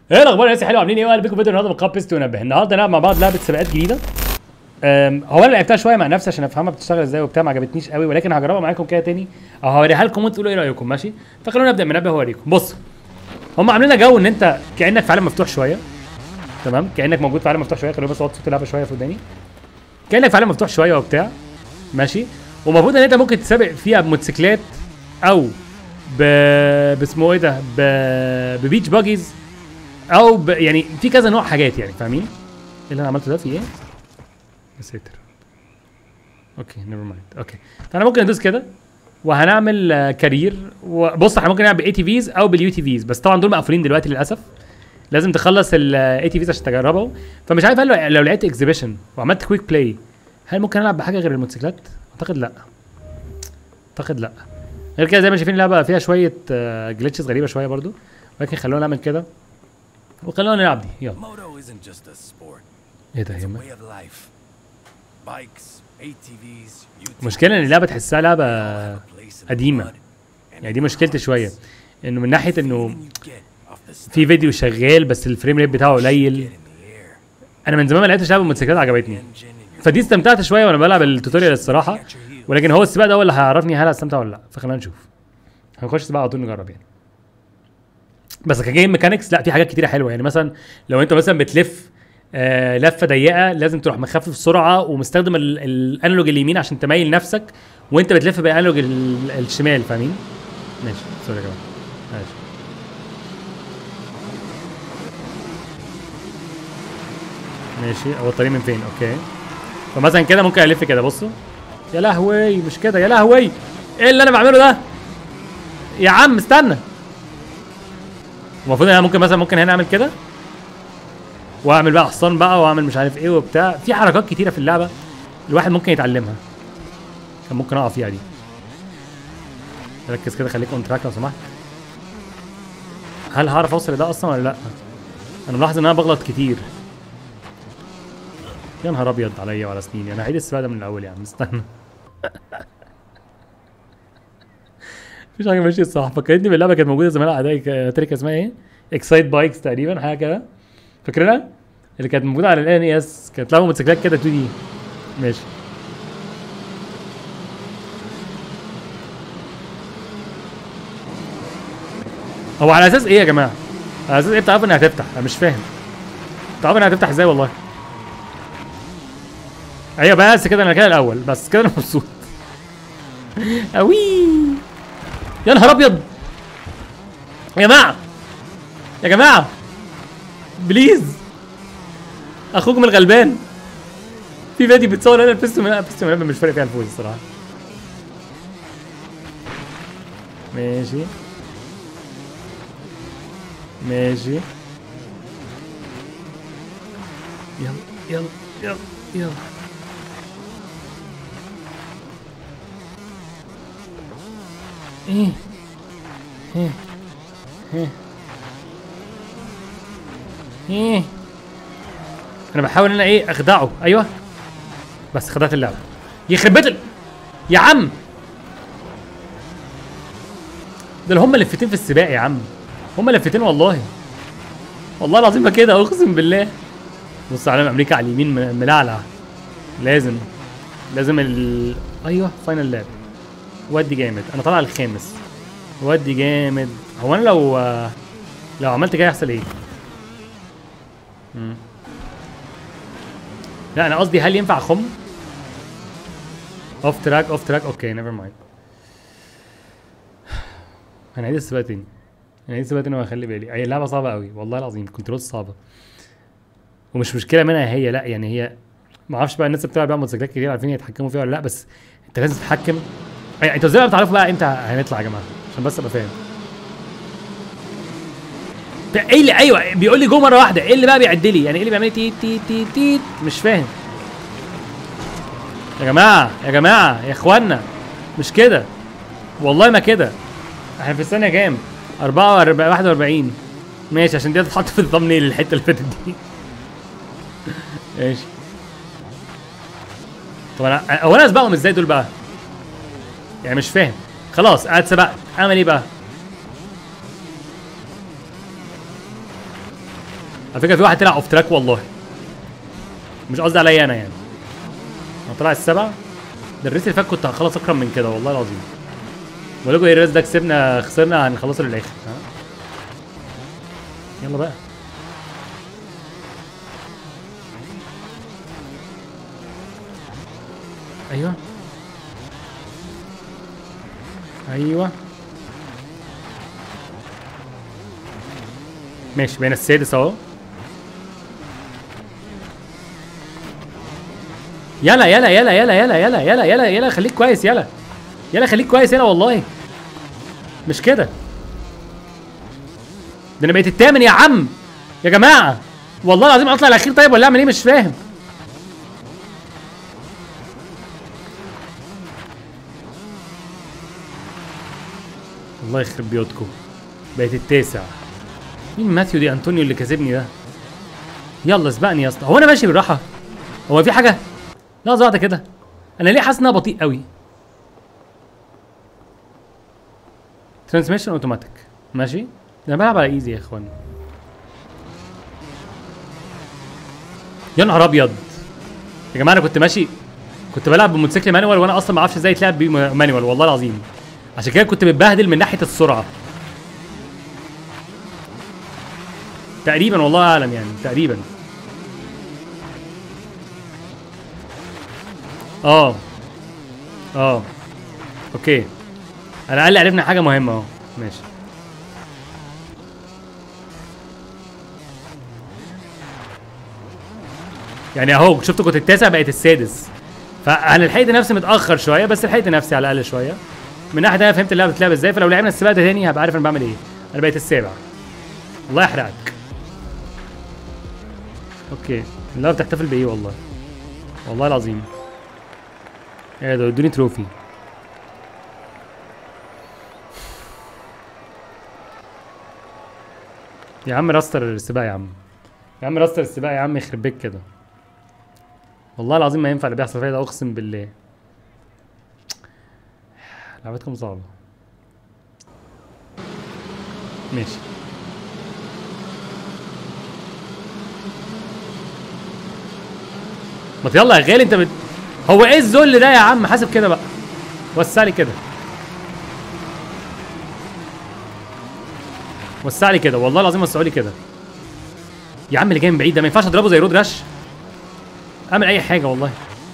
ايه الاخبار يا ناس حلوه عاملين ايه واهلا بيكم في فيديو النهارده من قناه بيست ونبه النهارده نلعب مع بعض لعبه سباقات جديده أم، هو انا لعبتها شويه مع نفسي عشان افهمها بتشتغل ازاي وبتاع ما عجبتنيش قوي ولكن هجربها معاكم كده تاني او هوريها لكم وانتوا تقولوا ايه رايكم ماشي فخلونا نبدا من نبه واوريكم بص هم عاملين لنا جو ان انت كانك في عالم مفتوح شويه تمام كانك موجود في عالم مفتوح شويه خلوني بس اوطي صوت اللعبه شويه في وداني كانك في عالم مفتوح شويه وبتاع ماشي ومفروض ان انت ممكن تسابق فيها بموتوسيكلات او ب باسمه ايه ده ب... ببيتش باجيز او ب... يعني في كذا نوع حاجات يعني فاهمين ايه اللي انا عملته ده في ايه يا ساتر اوكي نيفر مايند اوكي فانا ممكن ادوس كده وهنعمل آه، كارير وبص احنا ممكن نلعب باي تي فيز او باليو تي فيز بس طبعا دول مقفولين دلوقتي للاسف لازم تخلص الاي تي فيز عشان تجربه فمش عارف هل لو- لو لعبت اكزيبيشن وعملت كويك بلاي هل ممكن العب بحاجه غير الموتوسيكلات؟ اعتقد لا اعتقد لا غير كده زي ما شايفين اللعبه فيها شويه جلitches غريبه شويه برضو ولكن خلونا نعمل كده وخلونا نلعب دي يلا Moto isn't just a sport, ايه ده it's a يهمك way of life. Bikes, ATVs, UTVs. المشكله ان اللعبه تحسها لعبه have a place in the قديمة. mud, and يعني دي مشكلتي شويه انه من ناحيه انه feeling you get off the في فيديو شغال بس الفريم ريت بتاعه get قليل in the air. انا من زمان ما لعبتش لعبه موتوسيكلات عجبتني Engine in your فدي استمتعت شويه وانا بلعب التوتوريال الصراحه at your heel. ولكن هو السباق ده هو اللي هيعرفني هل هستمتع ولا لا فخلينا نشوف هنخش سباق على طول نجرب يعني بس كجيم ميكانكس لا في حاجات كتيره حلوه يعني مثلا لو انت مثلا بتلف آه لفه ضيقه لازم تروح مخفف سرعه ومستخدم ال- الانالوج اليمين عشان تميل نفسك وانت بتلف بالانالوج ال- الشمال فاهمين ماشي سوري يا جماعه ماشي ماشي هو الطريق من فين اوكي فمثلا كده ممكن الف كده بصوا يا لهوي مش كده يا لهوي ايه اللي انا بعمله ده يا عم استنى المفروض انا ممكن مثلا ممكن هنا اعمل كده واعمل بقى حصان بقى واعمل مش عارف ايه وبتاع في حركات كتيره في اللعبه الواحد ممكن يتعلمها كان ممكن اقع فيها دي ركز كده خليك اون تراك لو سمحت هل هعرف اوصل لده اصلا ولا لا انا ملاحظ ان انا بغلط كتير يا نهار ابيض عليا وعلى سنيني انا هعيد السباق ده من الاول يا عم استنى مفيش حاجه ماشيه صح فكرتني باللعبه كانت موجوده زمان على اعدائي تركه اسمها ايه؟ اكسايت بايكس تقريبا حاجه كده فاكرينها؟ اللي كانت موجوده على الان اس كانت لعبه موتوسيكلات كده 2 دي ماشي هو على اساس ايه يا جماعه؟ على اساس ايه بتعرفوا انها هتفتح؟ انا مش فاهم بتعرفوا انها هتفتح ازاي والله؟ ايوه بس كده انا كده الاول بس كده انا مبسوط اوي يا نهار ابيض يا جماعه يا جماعه بليز اخوكم الغلبان في فيديو بتصور انا البيستو من البيستو من مش فارق فيها الفوز الصراحه ماشي ماشي يلا يلا يلا يلا ايه ايه ايه ايه انا بحاول ان انا ايه اخدعه ايوه بس خدعت اللعبه يخرب بيت ال- يا عم دول هم لفتين في السباق يا عم هم لفتين والله والله العظيم ما كده اقسم بالله بص علم امريكا على اليمين م- ملعلع لازم لازم ال ايوه فاينل لاب ودي جامد انا طالع الخامس ودي جامد هو انا لو لو عملت كده يحصل ايه مم. لا انا قصدي هل ينفع اخم اوف تراك اوف تراك اوكي نيفر مايند هنعيد السباق تاني هنعيد السباق تاني وهخلي بالي هي اللعبه صعبه قوي والله العظيم كنترول صعبه ومش مشكله منها هي لا يعني هي ما اعرفش بقى الناس اللي بتلعب بقى موتوسيكلات كتير عارفين يتحكموا فيها ولا لا بس انت لازم تتحكم أي- انتوا ازاي بقى بتعرفوا بقى امتى هنطلع يا جماعه عشان بس ابقى فاهم ده ايه اللي ايوه بيقول لي جو مره واحده ايه اللي بقى بيعد لي يعني ايه اللي بيعمل لي تي تي تي تي مش فاهم يا جماعه يا جماعه يا اخوانا مش كده والله ما كده احنا في الثانيه كام 44 41 ماشي عشان دي هتتحط في الثمنيل الحته اللي فاتت دي ماشي طب انا هو انا اسبقهم ازاي دول بقى؟ يعني مش فاهم خلاص قاعد سبقت اعمل ايه بقى؟ على فكره في واحد طلع اوف تراك والله مش قصدي عليا انا يعني انا طلع السبعه ده الريس اللي فات كنت هخلص اكرم من كده والله العظيم بقول لكم ايه الريس ده كسبنا خسرنا هنخلصه للاخر ها يلا بقى ايوه ايوه ماشي بين السادس اهو يلا يلا يلا يلا يلا يلا يلا يلا يلا خليك كويس يلا يلا خليك كويس يلا والله مش كده ده انا بقيت التامن يا عم يا جماعه والله العظيم اطلع الاخير طيب ولا اعمل ايه مش فاهم الله يخرب بيوتكم بقيت التاسع مين ماثيو دي انطونيو اللي كسبني ده يلا سبقني يا اسطى هو انا ماشي بالراحه هو في حاجه لحظه واحده كده انا ليه حاسس انها بطيء قوي ترانسميشن اوتوماتيك ماشي انا بلعب على ايزي يا اخوان يا نهار ابيض يا جماعه انا كنت ماشي كنت بلعب بموتوسيكل مانوال وانا اصلا ما اعرفش ازاي يتلعب بيه مانوال والله العظيم عشان كده كنت متبهدل من ناحيه السرعه تقريبا والله اعلم يعني تقريبا اه اه اوكي على الاقل عرفنا حاجه مهمه اهو ماشي يعني اهو شفت كنت التاسع بقيت السادس فانا لحقت نفسي متاخر شويه بس لحقت نفسي على الاقل شويه من ناحيه انا فهمت اللعبه بتتلعب ازاي فلو لعبنا السباق ده تاني هبقى عارف انا بعمل ايه انا بقيت السابع الله يحرقك اوكي اللعبه بتحتفل بايه والله والله العظيم ايه ده ادوني تروفي يا عم راستر السباق يا عم يا عم راستر السباق يا عم يخرب بيك كده والله العظيم ما ينفع اللي بيحصل فيا ده اقسم بالله لعبتكم صعبة ماشي ما يلا يا غالي انت بت... هو ايه الذل ده يا عم حاسب كده بقى وسع لي كده وسع لي كده والله العظيم وسعوا لي كده يا عم اللي جاي من بعيد ده ما ينفعش اضربه زي رود رش اعمل اي حاجه والله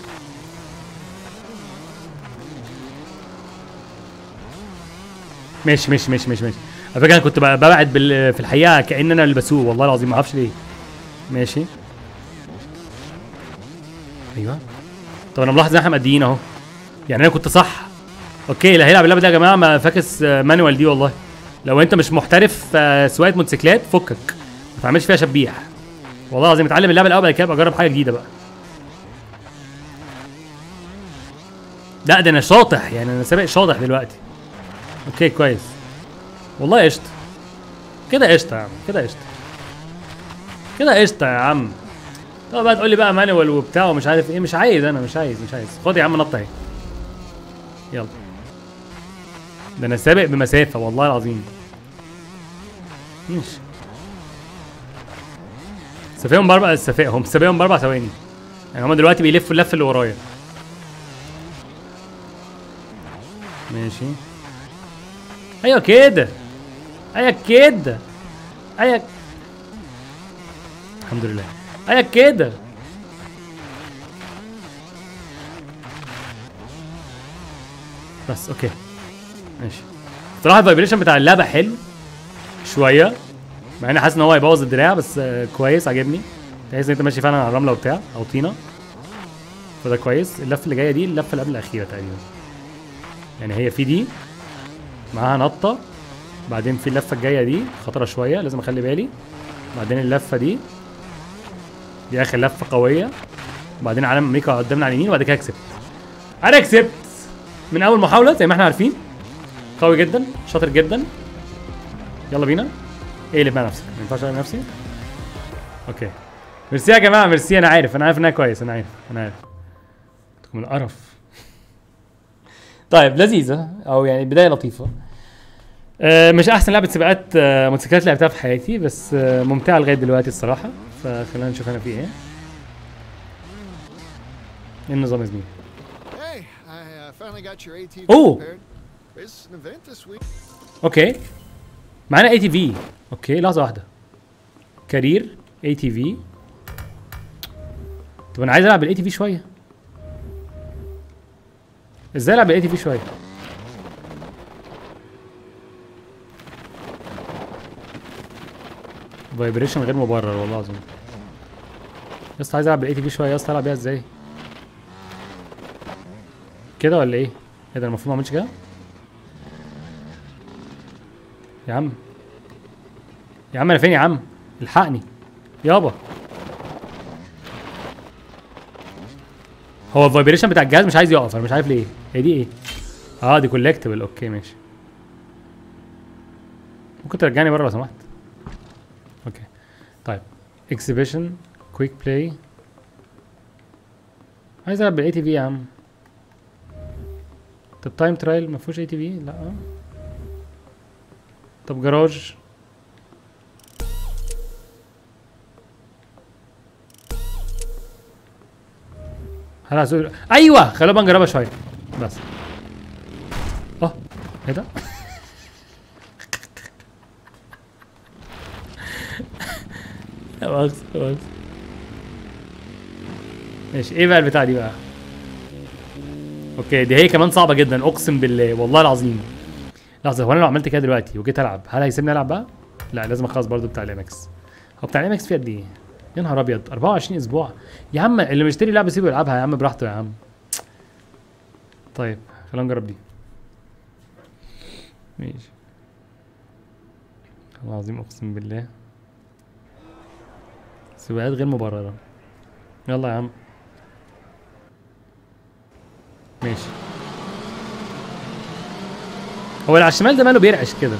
ماشي ماشي ماشي ماشي ماشي على فكره انا كنت ب- ببعد بال... في الحقيقه كان انا اللي بسوق والله العظيم ما اعرفش ليه ماشي ايوه طب انا ملاحظ ان احنا ماديين اهو يعني انا كنت صح اوكي اللي هيلعب اللعبه دي يا جماعه ما فاكس آه، مانوال دي والله لو انت مش محترف آه، سواقه موتوسيكلات فكك ما تعملش فيها شبيح والله العظيم اتعلم اللعبه الاول بعد كده ابقى اجرب حاجه جديده بقى لا ده انا شاطح يعني انا سابق شاطح دلوقتي اوكي كويس والله قشطه كده قشطه يا عم كده قشطه كده قشطه يا عم طب بقى تقول لي بقى مانوال وبتاع ومش عارف ايه مش عايز انا مش عايز مش عايز خد يا عم نط اهي يلا ده انا سابق بمسافه والله العظيم ماشي سابقهم باربع سابقهم سابقهم باربع ثواني يعني هما دلوقتي بيلفوا اللفه اللي ورايا ماشي ايوه كده ايوه كده ايوه الحمد لله ايوه كده بس اوكي ماشي بصراحه الفايبريشن بتاع اللعبه حلو شويه مع اني حاسس ان هو هيبوظ الدراع بس آه، كويس عاجبني تحس ان انت ماشي فعلا على رمله وبتاع او طينه فده كويس اللفه اللي جايه دي اللفه اللي قبل الاخيره تقريبا يعني هي في دي معاها نطه بعدين في اللفه الجايه دي خطره شويه لازم اخلي بالي بعدين اللفه دي دي اخر لفه قويه بعدين علم امريكا قدامنا على اليمين وبعد كده كسبت انا كسبت من اول محاوله زي ما احنا عارفين قوي جدا شاطر جدا يلا بينا اقلب مع نفسك ما ينفعش اقلب نفسي اوكي ميرسي يا جماعه ميرسي انا عارف انا عارف انها كويس انا عارف انا عارف انتوا من القرف طيب لذيذه او يعني بدايه لطيفه آه، مش احسن لعبه سباقات آه، موتوسيكلات لعبتها في حياتي بس آه، ممتعه لغايه دلوقتي الصراحه فخلينا نشوف انا في ايه ايه النظام يا زميلي Hey, I uh, finally got your ATV Oh. repaired. It's an event this week. اوكي معانا اي تي في اوكي لحظه واحده كارير اي تي في طب انا عايز العب بالاي تي في شويه ازاي العب بالاي تي في شويه فايبريشن غير مبرر والله العظيم يا اسطى عايز العب بالاي تي في شويه يا اسطى العب بيها ازاي كده ولا ايه ايه ده المفروض ما اعملش كده يا عم يا عم انا فين يا عم الحقني يابا هو الفايبريشن بتاع الجهاز مش عايز يقف انا مش عارف ليه هي دي ايه اه دي كولكتبل اوكي ماشي ممكن ترجعني بره لو سمحت اوكي طيب اكسبيشن كويك بلاي عايز العب بالاي تي في يا عم طب تايم ترايل ما فيهوش اي تي في لا طب جراج هل هسوق ايوه خلونا بقى نجربها شويه بس اه ايه ده لا مؤاخذة لا مؤاخذة ماشي ايه بقى البتاع دي بقى اوكي دي هي كمان صعبة جدا اقسم بالله والله العظيم لحظة هو انا لو عملت كده دلوقتي وجيت العب هل هيسيبني العب بقى؟ لا لازم اخلص برضو بتاع الام اكس هو بتاع الام اكس فيه قد ايه؟ يا نهار ابيض 24 اسبوع يا عم اللي مشتري لعبة سيبه يلعبها يا عم براحته يا عم طيب خلينا نجرب دي ماشي والله العظيم اقسم بالله سباقات غير مبررة يلا يا عم ماشي هو اللي على الشمال ده ماله بيرعش كده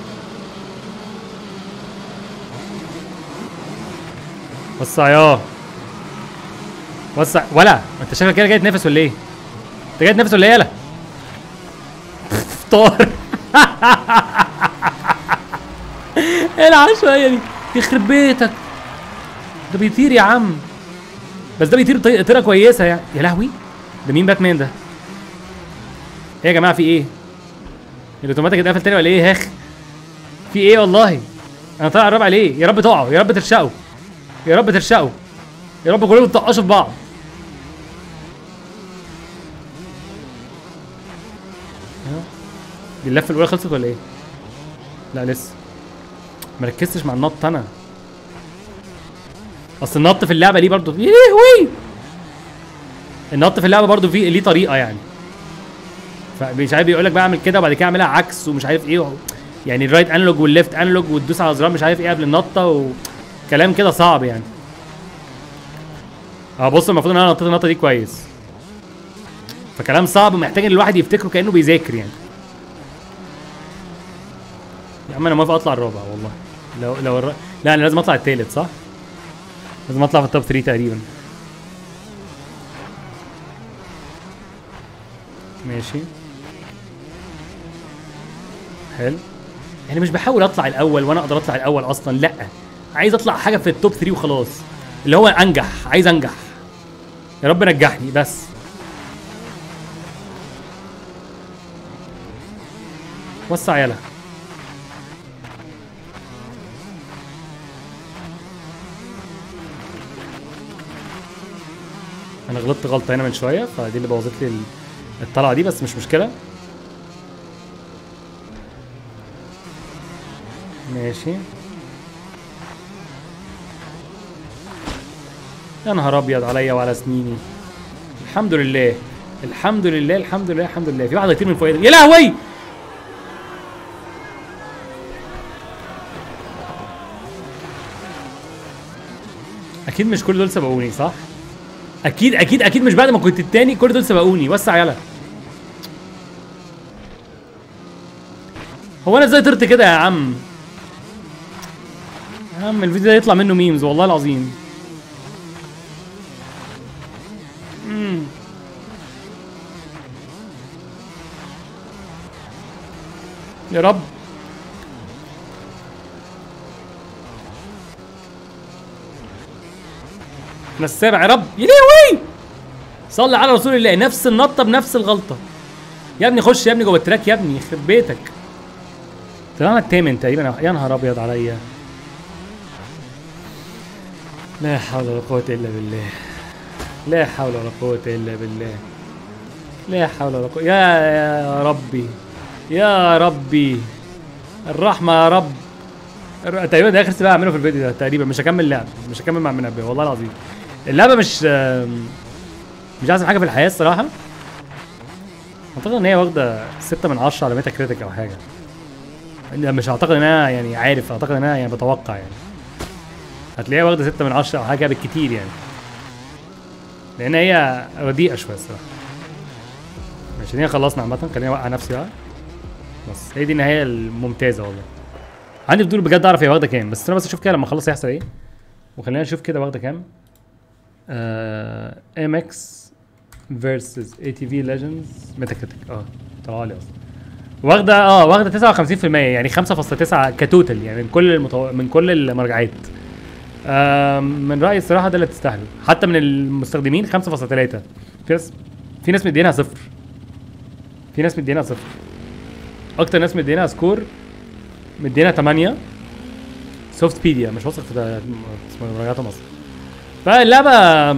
وسع ياه وسع ولا انت شكلك كده جاي تنافس ولا ايه؟ انت جاي تنافس ولا ايه يالا؟ فطار ايه العشوائيه دي؟ يخرب بيتك ده بيطير يا عم بس ده بيطير طي- طيره كويسه يعني يا لهوي ده مين باتمان ده؟ ايه يا جماعه في ايه؟ الاوتوماتيك اتقفل تاني ولا ايه يا هاخ؟ في ايه والله؟ انا طالع الرابع ليه؟ يا رب تقعوا يا رب ترشقوا يا رب ترشقوا يا رب كلكم تطقشوا في بعض ها؟ دي اللفه الاولى خلصت ولا ايه؟ لا لسه مركزتش مع النط انا اصل النط في اللعبه ليه برضه يهوي النط في اللعبه برضه فيه ليه طريقه يعني فمش عارف بيقول لك بقى اعمل كده وبعد كده اعملها عكس ومش عارف ايه و... يعني الرايت انالوج والليفت انالوج وتدوس على زرار مش عارف ايه قبل النطه وكلام كده صعب يعني اه بص المفروض ان انا نطيت النطه دي كويس فكلام صعب محتاج ان الواحد يفتكره كانه بيذاكر يعني يا عم انا موافق اطلع الرابع والله لو لو الر... لا انا لازم اطلع التالت صح؟ لازم اطلع في التوب 3 تقريبا ماشي حلو يعني مش بحاول اطلع الاول وانا اقدر اطلع الاول اصلا لا عايز اطلع حاجه في التوب 3 وخلاص اللي هو انجح عايز انجح يا رب نجحني بس وسع يلا انا غلطت غلطه هنا من شويه فدي اللي بوظت لي ال- الطلعه دي بس مش مشكله ماشي يا نهار ابيض عليا وعلى سنيني الحمد لله الحمد لله الحمد لله الحمد لله في واحد هيطير من فوق يا لهوي اكيد مش كل دول سبقوني صح اكيد اكيد اكيد مش بعد ما كنت التاني كل دول سبقوني وسع يلا هو انا ازاي طرت كده يا عم يا عم الفيديو ده يطلع منه ميمز والله العظيم مم. يا رب احنا السابع يا رب يا لهوي صلي على رسول الله نفس النطه بنفس الغلطه يا ابني خش يا ابني جوه التراك يا ابني يخرب بيتك طلعنا الثامن تقريبا يا نهار ابيض عليا لا حول ولا قوة الا بالله لا حول ولا قوة الا بالله لا حول ولا قوة يا يا ربي يا ربي الرحمة يا رب الر- تقريبا ده اخر سباق اعمله في الفيديو ده تقريبا مش هكمل لعب مش هكمل مع منبه والله العظيم اللعبة مش آم، مش احسن حاجة في الحياة الصراحة اعتقد ان هي واخدة ستة من عشرة على ميتا كريتيك او حاجة لا، مش اعتقد ان انا يعني عارف اعتقد ان انا يعني بتوقع يعني هتلاقيها واخدة ستة من عشرة او حاجة بالكتير يعني لان هي رديئة شوية الصراحة ماشي دي خلصنا عامة خليني اوقع نفسي بقى بس هي دي النهاية الممتازة والله عندي فضول بجد اعرف هي واخدة كام بس انا بس اشوف كده لما اخلص هيحصل ايه وخلينا نشوف كده واخدة كام ام اكس فيرسز اي تي في ليجندز ميتا كريتيك اه طلع لي اصلا واخده اه واخده 59% يعني 5.9 كتوتال يعني من كل المتو... من كل المراجعات آم، من رايي الصراحه ده اللي تستاهله حتى من المستخدمين 5.3 في ناس في ناس مدينها صفر في ناس مدينها صفر اكتر ناس مدينها سكور مدينها 8 سوفت بيديا مش واثق في ده- اسمه مراجعاتهم اصلا فاللعبه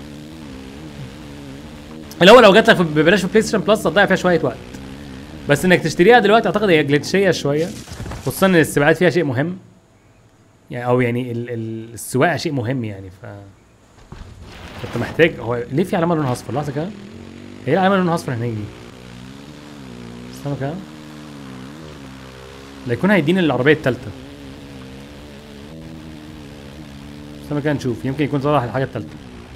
اللي هو لو جات لك ببلاش في بلاي ستيشن بلس هتضيع فيها شويه وقت بس انك تشتريها دلوقتي اعتقد هي جلitchيه شويه خصوصا ان السباقات فيها شيء مهم يعني او يعني ال ال السواقه شيء مهم يعني ف كنت محتاج هو ليه في علامه لونها اصفر لحظه كده ايه العلامه لونها اصفر هناك دي استنى كده لا يكون هيديني العربيه الثالثه استنى كده نشوف يمكن يكون صالح الحاجه الثالثه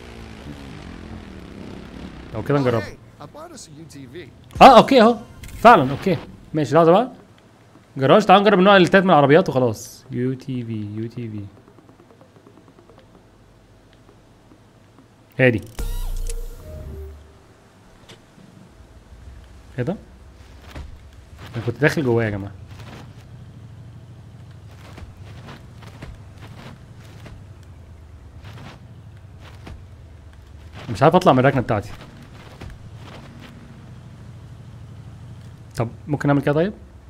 لو كده Oh, نجربها hey, I bought us a UTV. اه اوكي اهو فعلا اوكي ماشي لحظه بقى جراج تعال نجرب النوع التالت من العربيات وخلاص يو تي في يو تي في هي دي ايه ده؟ انا كنت داخل جواه يا جماعه مش عارف اطلع من الركنه بتاعتي طب ممكن نعمل كده طيب؟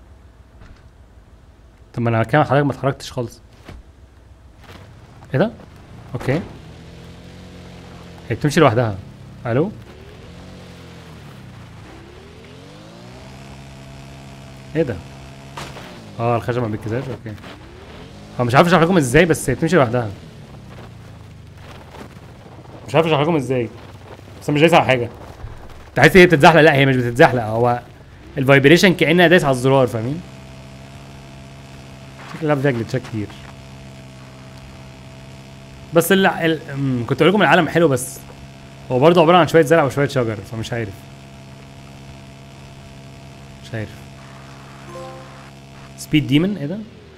طب ما انا كده حضرتك ما اتحركتش خالص ايه ده؟ اوكي هي بتمشي لوحدها الو؟ ايه ده؟ اه الخشب ما بيتكسرش اوكي هو مش عارف اشرح لكم ازاي بس هي بتمشي لوحدها مش عارف اشرح لكم ازاي بس أنا مش دايس على حاجه تحس هي بتتزحلق لا هي مش بتتزحلق هو الفايبريشن كانها دايس على الزرار فاهمين شكل اللعبه فيها جلitchات كتير بس ال... ال... أمم، كنت اقول لكم العالم حلو بس هو برضه عباره عن شويه زرع وشويه شجر فمش عارف مش عارف سبيد ديمون ايه ده؟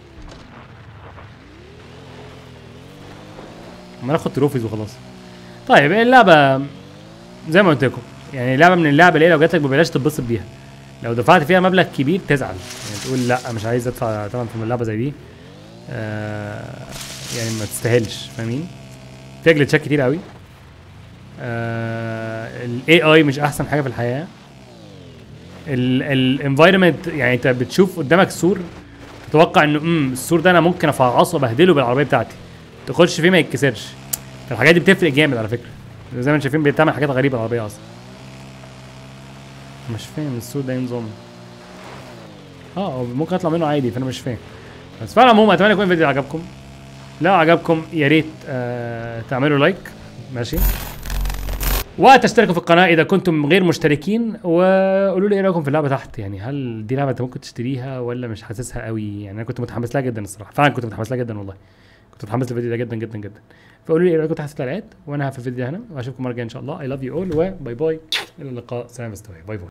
عمال اخد تروفيز وخلاص طيب اللعبه زي ما قلت لكم يعني لعبه من اللعبه اللي هي لو جات لك ببلاش تتبسط بيها لو دفعت فيها مبلغ كبير تزعل يعني تقول لا مش عايز ادفع ثمن في لعبه زي دي آه يعني ما تستاهلش فاهمين فيها جلitchات كتير قوي آه الاي اي مش احسن حاجه في الحياه الانفايرمنت يعني انت بتشوف قدامك سور تتوقع انه امم السور ده انا ممكن افعصه وابهدله بالعربيه بتاعتي تخش فيه ما يتكسرش الحاجات دي بتفرق جامد على فكره زي ما انتم شايفين بتعمل حاجات غريبه العربيه اصلا مش فاهم السور ده ايه نظامه اه هو ممكن اطلع منه عادي فانا مش فاهم بس فعلا عموما اتمنى يكون الفيديو عجبكم لو عجبكم يا ريت آه تعملوا لايك ماشي وتشتركوا في القناه اذا كنتم غير مشتركين وقولوا لي ايه رايكم في اللعبه تحت يعني هل دي لعبه انت ممكن تشتريها ولا مش حاسسها قوي يعني انا كنت متحمس لها جدا الصراحه فعلا كنت متحمس لها جدا والله كنت متحمس للفيديو ده جدا جدا جدا فقولوا لي ايه رايكم تحت في التعليقات وانا في الفيديو ده هنا واشوفكم مره الجايه ان شاء الله اي لاف يو اول وباي باي الى اللقاء سلام مستوى باي باي